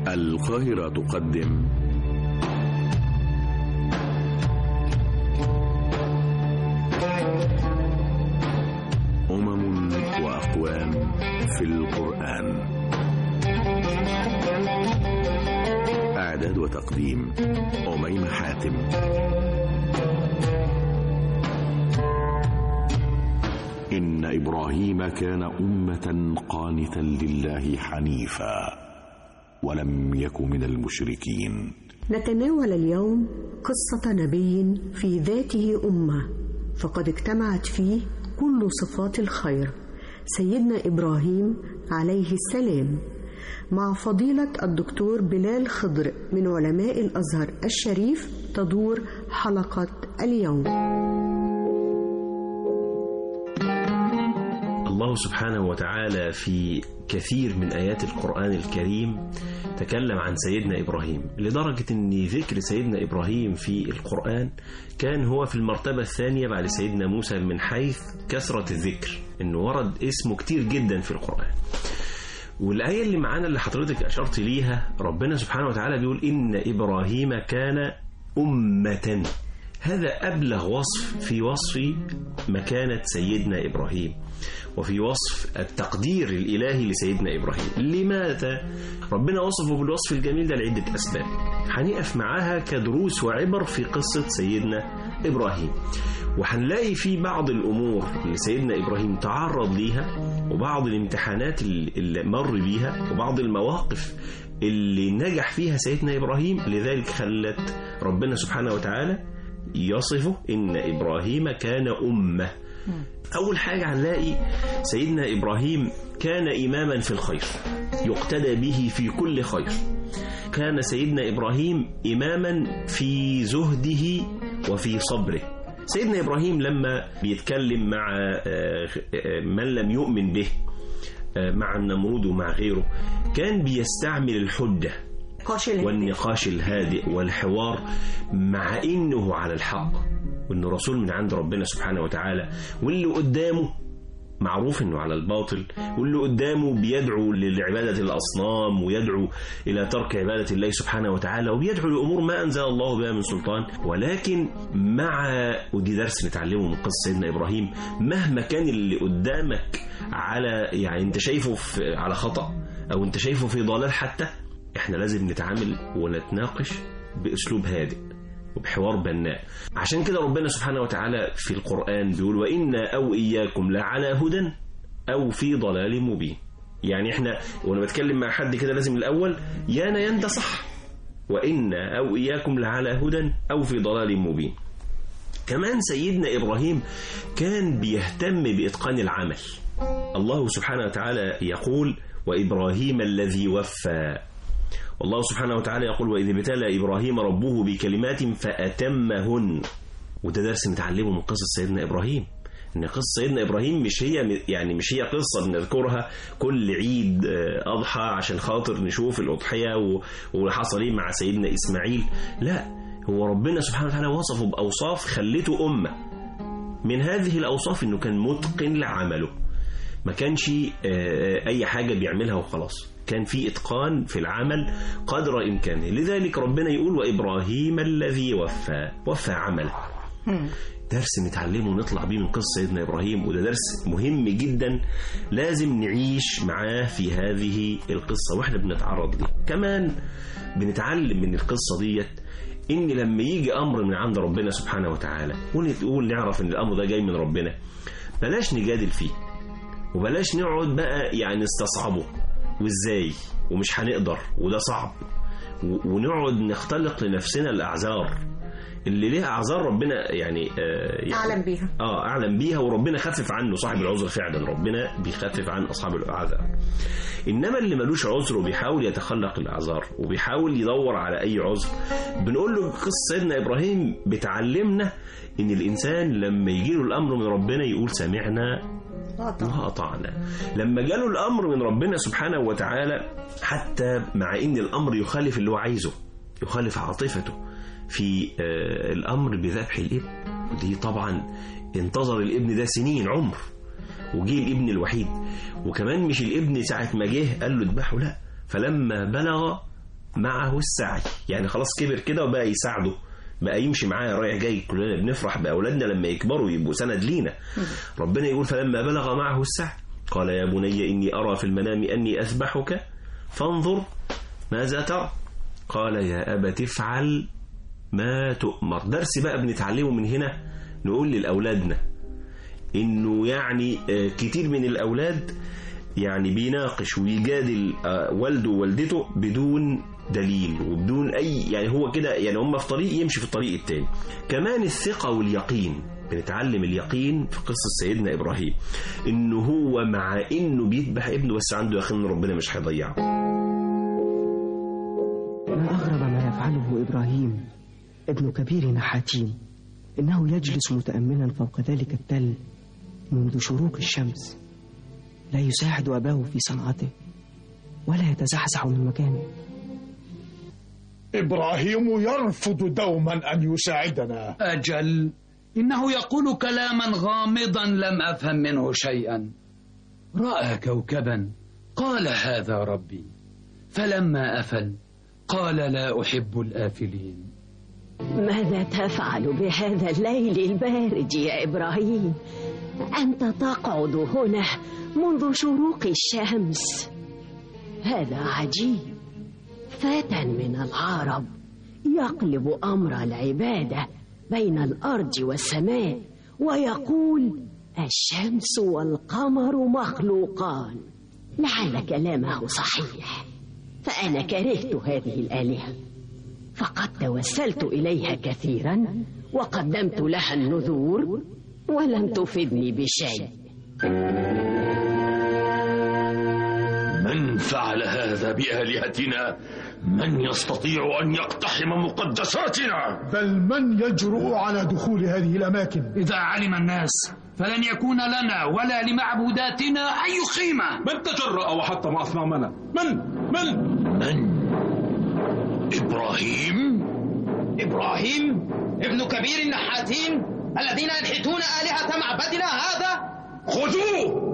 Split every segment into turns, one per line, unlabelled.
القاهرة تقدم أمم وأقوام في القرآن إعداد وتقديم أميمة حاتم إن إبراهيم كان أمة قانتا لله حنيفا ولم يك من المشركين
نتناول اليوم قصة نبي في ذاته أمة فقد اجتمعت فيه كل صفات الخير سيدنا إبراهيم عليه السلام مع فضيلة الدكتور بلال خضر من علماء الأزهر الشريف تدور حلقة اليوم
الله سبحانه وتعالى في كثير من آيات القرآن الكريم تكلم عن سيدنا إبراهيم لدرجة أن ذكر سيدنا إبراهيم في القرآن كان هو في المرتبة الثانية بعد سيدنا موسى من حيث كثرة الذكر أنه ورد اسمه كتير جدا في القرآن والآية اللي معانا اللي حضرتك أشرت ليها ربنا سبحانه وتعالى بيقول إن إبراهيم كان أمة هذا أبلغ وصف في وصف مكانة سيدنا إبراهيم وفي وصف التقدير الإلهي لسيدنا إبراهيم لماذا؟ ربنا وصفه بالوصف الجميل ده لعدة أسباب هنقف معاها كدروس وعبر في قصة سيدنا إبراهيم وهنلاقي في بعض الأمور اللي سيدنا إبراهيم تعرض ليها وبعض الامتحانات اللي مر بيها وبعض المواقف اللي نجح فيها سيدنا إبراهيم لذلك خلت ربنا سبحانه وتعالى يصفه إن إبراهيم كان أمة أول حاجة هنلاقي سيدنا إبراهيم كان إماما في الخير يقتدى به في كل خير كان سيدنا إبراهيم إماما في زهده وفي صبره سيدنا إبراهيم لما بيتكلم مع من لم يؤمن به مع النمرود ومع غيره كان بيستعمل الحجة والنقاش الهادئ والحوار مع إنه على الحق وإنه رسول من عند ربنا سبحانه وتعالى واللي قدامه معروف انه على الباطل واللي قدامه بيدعو لعبادة الأصنام ويدعو إلى ترك عبادة الله سبحانه وتعالى وبيدعو لأمور ما أنزل الله بها من سلطان ولكن مع ودي درس نتعلمه من قصة سيدنا إبراهيم مهما كان اللي قدامك على يعني أنت شايفه في على خطأ أو أنت شايفه في ضلال حتى احنا لازم نتعامل ونتناقش بأسلوب هادئ وبحوار بناء عشان كده ربنا سبحانه وتعالى في القرآن بيقول وإنا أو إياكم لعلى هدى أو في ضلال مبين يعني احنا وانا بتكلم مع حد كده لازم الأول يا أنا يا أنت صح وإنا أو إياكم لعلى هدى أو في ضلال مبين كمان سيدنا إبراهيم كان بيهتم بإتقان العمل الله سبحانه وتعالى يقول وإبراهيم الذي وفى والله سبحانه وتعالى يقول وإذ ابتلى إبراهيم ربه بكلمات فأتمهن وده درس نتعلمه من قصة سيدنا إبراهيم إن قصة سيدنا إبراهيم مش هي يعني مش هي قصة بنذكرها كل عيد أضحى عشان خاطر نشوف الأضحية وحصل إيه مع سيدنا إسماعيل لا هو ربنا سبحانه وتعالى وصفه بأوصاف خلته أمة من هذه الأوصاف إنه كان متقن لعمله ما كانش أي حاجة بيعملها وخلاص كان في إتقان في العمل قدر إمكانه لذلك ربنا يقول وإبراهيم الذي وفى وفى عمله درس نتعلمه ونطلع بيه من قصة سيدنا إبراهيم وده درس مهم جدا لازم نعيش معاه في هذه القصة وإحنا بنتعرض ليه كمان بنتعلم من القصة ديت إن لما يجي أمر من عند ربنا سبحانه وتعالى ونقول نعرف إن الأمر ده جاي من ربنا بلاش نجادل فيه وبلاش نقعد بقى يعني نستصعبه وازاي ومش هنقدر وده صعب ونقعد نختلق لنفسنا الاعذار اللي ليها اعذار ربنا يعني آه يعني
اعلم بيها
اه اعلم بيها وربنا خفف عنه صاحب العذر فعلا ربنا بيخفف عن اصحاب الاعذار انما اللي ملوش عذر وبيحاول يتخلق الاعذار وبيحاول يدور على اي عذر بنقول له قصه سيدنا ابراهيم بتعلمنا ان الانسان لما يجي له الامر من ربنا يقول سمعنا وأطعنا لما جاله الأمر من ربنا سبحانه وتعالى حتى مع إن الأمر يخالف اللي هو عايزه يخالف عاطفته في الأمر بذبح الابن ودي طبعا انتظر الابن ده سنين عمر وجه الابن الوحيد وكمان مش الابن ساعة ما جه قال له اذبحه لا فلما بلغ معه السعي يعني خلاص كبر كده وبقى يساعده بقى يمشي معايا رايح جاي كلنا بنفرح بأولادنا لما يكبروا يبقوا سند لينا ربنا يقول فلما بلغ معه السعي قال يا بني إني أرى في المنام أني أذبحك فانظر ماذا ترى قال يا أبت افعل ما تؤمر درس بقى بنتعلمه من هنا نقول لأولادنا إنه يعني آه، كتير من الأولاد يعني بيناقش ويجادل آه، والده ووالدته بدون دليل وبدون أي يعني هو كده يعني هم في طريق يمشي في الطريق التاني كمان الثقة واليقين بنتعلم اليقين في قصة سيدنا إبراهيم إنه هو مع إنه بيذبح ابنه بس عنده يقين إن ربنا مش هيضيعه
ما أغرب ما يفعله إبراهيم ابن كبيرنا حاتيم إنه يجلس متأملا فوق ذلك التل منذ شروق الشمس لا يساعد أباه في صنعته ولا يتزحزح من مكانه
إبراهيم يرفض دوما أن يساعدنا
أجل إنه يقول كلاما غامضا لم أفهم منه شيئا رأى كوكبا قال هذا ربي فلما أفل قال لا أحب الآفلين
ماذا تفعل بهذا الليل البارد يا إبراهيم أنت تقعد هنا منذ شروق الشمس هذا عجيب فتى من العرب يقلب أمر العبادة بين الأرض والسماء ويقول الشمس والقمر مخلوقان لعل كلامه صحيح فأنا كرهت هذه الآلهة فقد توسلت إليها كثيرا وقدمت لها النذور ولم تفدني بشيء
من فعل هذا بآلهتنا من يستطيع أن يقتحم مقدساتنا
بل من يجرؤ على دخول هذه الأماكن
إذا علم الناس فلن يكون لنا ولا لمعبوداتنا أي قيمة
من تجرأ وحطم أصنامنا من من
من إبراهيم
إبراهيم ابن كبير النحاتين الذين ينحتون آلهة معبدنا هذا
خذوه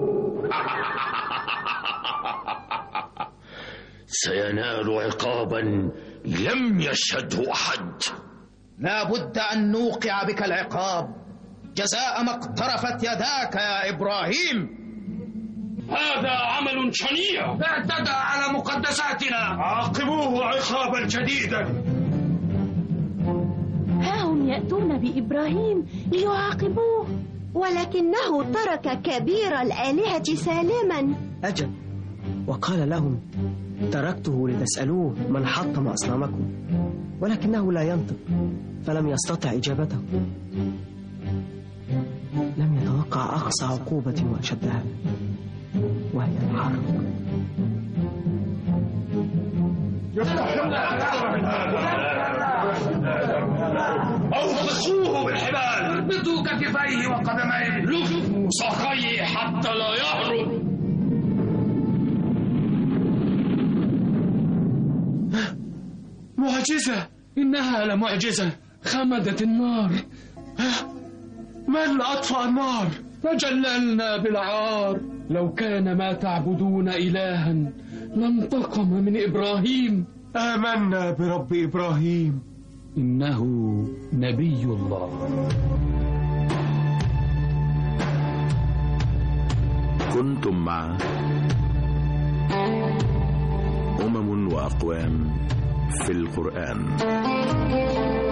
سينال عقابا لم يشهده أحد
لا بد أن نوقع بك العقاب جزاء ما اقترفت يداك يا إبراهيم
هذا عمل شنيع
اعتدى على مقدساتنا
عاقبوه عقابا شديدا
ها هم يأتون بإبراهيم ليعاقبوه ولكنه ترك كبير الآلهة سالما
أجل وقال لهم تركته لتسألوه من حطم أصنامكم ولكنه لا ينطق فلم يستطع إجابته لم يتوقع أقصى عقوبة وأشدها وهي الحرب
أوثقوه بالحبال
اربطوا كتفيه وقدميه
لفوا ساقيه حتى لا يهرب
معجزة إنها لمعجزة خمدت النار من أطفأ النار تجللنا بالعار لو كان ما تعبدون إلها لانتقم من إبراهيم
آمنا برب إبراهيم
إنه نبي الله
كنتم مع أمم وأقوام في القرآن